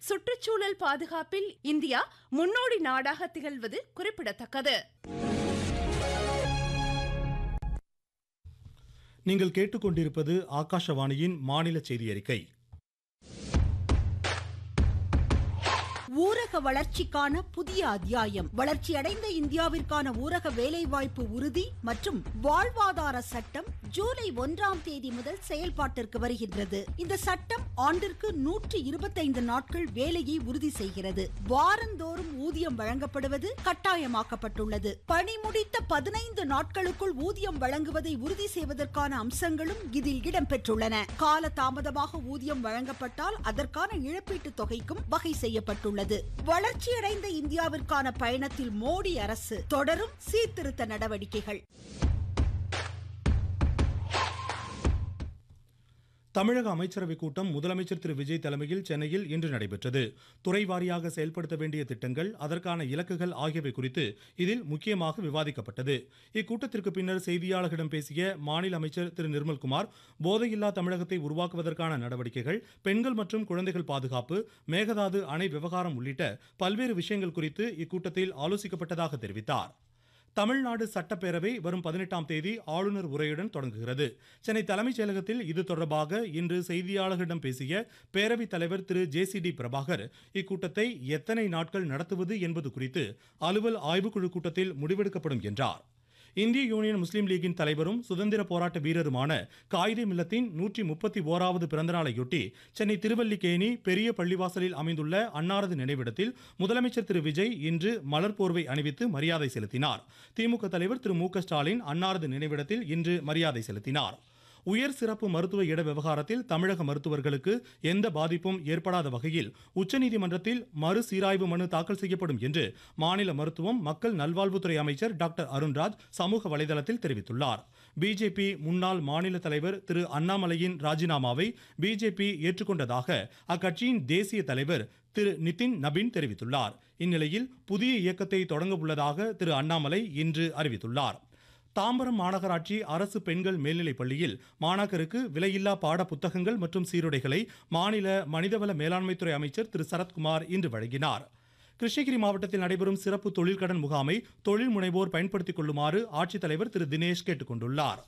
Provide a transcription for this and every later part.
சுற்றுச்சூழல் பாதுகாப்பில் இந்தியா முன்னோடி நாடாக திகழ்வது குறிப்பிடத்தக்கது நீங்கள் கேட்டுக்கொண்டிருப்பது ஆகாஷவாணியின் மாநில செய்தி அறிக்கை ஊரக வளர்ச்சிக்கான புதிய அத்தியாயம் வளர்ச்சியடைந்த இந்தியாவிற்கான ஊரக வேலைவாய்ப்பு உறுதி மற்றும் வாழ்வாதார சட்டம் ஜூலை ஒன்றாம் தேதி முதல் செயல்பாட்டிற்கு வருகின்றது இந்த சட்டம் ஆண்டிற்கு நூற்றி இருபத்தைந்து நாட்கள் வேலையை உறுதி செய்கிறது வாரந்தோறும் ஊதியம் வழங்கப்படுவது கட்டாயமாக்கப்பட்டுள்ளது பணி முடித்த பதினைந்து நாட்களுக்குள் ஊதியம் வழங்குவதை உறுதி செய்வதற்கான அம்சங்களும் இதில் இடம்பெற்றுள்ளன கால தாமதமாக ஊதியம் வழங்கப்பட்டால் அதற்கான இழப்பீட்டுத் தொகைக்கும் வகை செய்யப்பட்டுள்ளது வளர்ச்சியடைந்த இந்தியாவிற்கான பயணத்தில் மோடி அரசு தொடரும் சீர்திருத்த நடவடிக்கைகள் தமிழக அமைச்சரவைக் கூட்டம் முதலமைச்சர் திரு விஜய் தலைமையில் சென்னையில் இன்று நடைபெற்றது துறை வாரியாக செயல்படுத்த வேண்டிய திட்டங்கள் அதற்கான இலக்குகள் ஆகியவை குறித்து இதில் முக்கியமாக விவாதிக்கப்பட்டது இக்கூட்டத்திற்கு பின்னர் செய்தியாளர்களிடம் பேசிய மாநில அமைச்சர் திரு நிர்மல்குமார் போதையில்லா தமிழகத்தை உருவாக்குவதற்கான நடவடிக்கைகள் பெண்கள் மற்றும் குழந்தைகள் பாதுகாப்பு மேகதாது அணை விவகாரம் உள்ளிட்ட பல்வேறு விஷயங்கள் குறித்து இக்கூட்டத்தில் ஆலோசிக்கப்பட்டதாக தெரிவித்தார் தமிழ்நாடு சட்டப்பேரவை வரும் பதினெட்டாம் தேதி ஆளுநர் உரையுடன் தொடங்குகிறது சென்னை தலைமைச் செயலகத்தில் இது தொடர்பாக இன்று செய்தியாளர்களிடம் பேசிய பேரவைத் தலைவர் திரு ஜே சி டி பிரபாகர் இக்கூட்டத்தை எத்தனை நாட்கள் நடத்துவது என்பது குறித்து அலுவல் ஆய்வுக்குழு கூட்டத்தில் முடிவெடுக்கப்படும் என்றார் இந்திய யூனியன் முஸ்லீம் லீகின் தலைவரும் சுதந்திர போராட்ட வீரருமான காயிதே மில்லத்தின் நூற்றி முப்பத்தி ஓராவது பிறந்தநாளையொட்டி சென்னை திருவல்லிக்கேணி பெரிய பள்ளிவாசலில் அமைந்துள்ள அன்னாரது நினைவிடத்தில் முதலமைச்சர் திரு விஜய் இன்று மலர் போர்வை அணிவித்து மரியாதை செலுத்தினார் திமுக தலைவர் திரு மு க ஸ்டாலின் அன்னாரது நினைவிடத்தில் இன்று மரியாதை செலுத்தினார் உயர் சிறப்பு மருத்துவ இட விவகாரத்தில் தமிழக மருத்துவர்களுக்கு எந்த பாதிப்பும் ஏற்படாத வகையில் உச்சநீதிமன்றத்தில் மறுசீராய்வு மனு தாக்கல் செய்யப்படும் என்று மாநில மருத்துவம் மக்கள் நல்வாழ்வுத்துறை அமைச்சர் டாக்டர் அருண்ராஜ் சமூக வலைதளத்தில் தெரிவித்துள்ளார் பிஜேபி முன்னாள் மாநில தலைவர் திரு அண்ணாமலையின் ராஜினாமாவை பிஜேபி ஏற்றுக்கொண்டதாக அக்கட்சியின் தேசிய தலைவர் திரு நிதின் நபின் தெரிவித்துள்ளார் இந்நிலையில் புதிய இயக்கத்தை தொடங்க உள்ளதாக திரு அண்ணாமலை இன்று அறிவித்துள்ளார் தாம்பரம் மாநகராட்சி அரசு பெண்கள் மேல்நிலைப் பள்ளியில் மாணாக்கருக்கு விலையில்லா பாட புத்தகங்கள் மற்றும் சீருடைகளை மாநில மனிதவள மேலாண்மைத்துறை அமைச்சர் திரு சரத்குமார் இன்று வழங்கினார் கிருஷ்ணகிரி மாவட்டத்தில் நடைபெறும் சிறப்பு தொழிற்கடன் முகாமை தொழில் முனைவோர் பயன்படுத்திக் கொள்ளுமாறு ஆட்சித்தலைவர் திரு தினேஷ் கேட்டுக் கொண்டுள்ளார்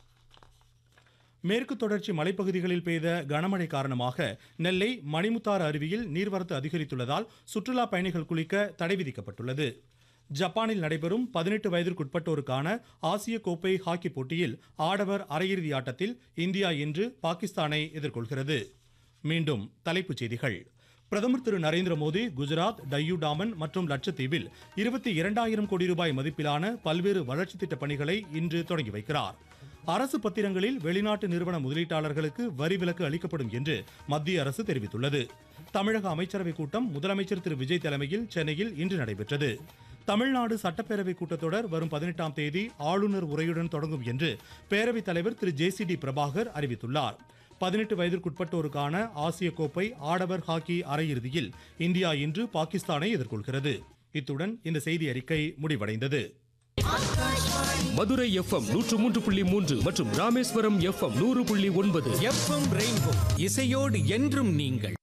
மேற்கு தொடர்ச்சி மலைப்பகுதிகளில் பெய்த கனமழை காரணமாக நெல்லை மணிமுத்தாறு அருவியில் நீர்வரத்து அதிகரித்துள்ளதால் சுற்றுலா பயணிகள் குளிக்க தடை விதிக்கப்பட்டுள்ளது ஜப்பானில் நடைபெறும் பதினெட்டு வயதிற்குட்பட்டோருக்கான ஆசிய கோப்பை ஹாக்கி போட்டியில் ஆடவர் அரையிறுதி ஆட்டத்தில் இந்தியா இன்று பாகிஸ்தானை எதிர்கொள்கிறது மீண்டும் தலைப்புச் செய்திகள் பிரதமர் திரு நரேந்திர மோடி குஜராத் டையூ டாமன் மற்றும் லட்சத்தீவில் இருபத்தி இரண்டாயிரம் கோடி ரூபாய் மதிப்பிலான பல்வேறு வளர்ச்சி திட்ட பணிகளை இன்று தொடங்கி வைக்கிறார் அரசு பத்திரங்களில் வெளிநாட்டு நிறுவன முதலீட்டாளர்களுக்கு வரி விலக்கு அளிக்கப்படும் என்று மத்திய அரசு தெரிவித்துள்ளது தமிழக அமைச்சரவைக் கூட்டம் முதலமைச்சர் திரு விஜய் தலைமையில் சென்னையில் இன்று நடைபெற்றது தமிழ்நாடு சட்டப்பேரவை கூட்டத்தொடர் வரும் பதினெட்டாம் தேதி ஆளுநர் உரையுடன் தொடங்கும் என்று பேரவைத் தலைவர் திரு ஜே சி டி பிரபாகர் அறிவித்துள்ளார் பதினெட்டு வயதிற்குட்பட்டோருக்கான ஆசிய கோப்பை ஆடவர் ஹாக்கி அரையிறுதியில் இந்தியா இன்று பாகிஸ்தானை எதிர்கொள்கிறது இத்துடன் இந்த செய்தி அறிக்கை முடிவடைந்தது மதுரை எஃப்எம் நூற்று மூன்று புள்ளி மூன்று மற்றும் ராமேஸ்வரம் எஃப்எம் நூறு புள்ளி ஒன்பது எஃப்எம் ரெயின்போ இசையோடு என்றும் நீங்கள்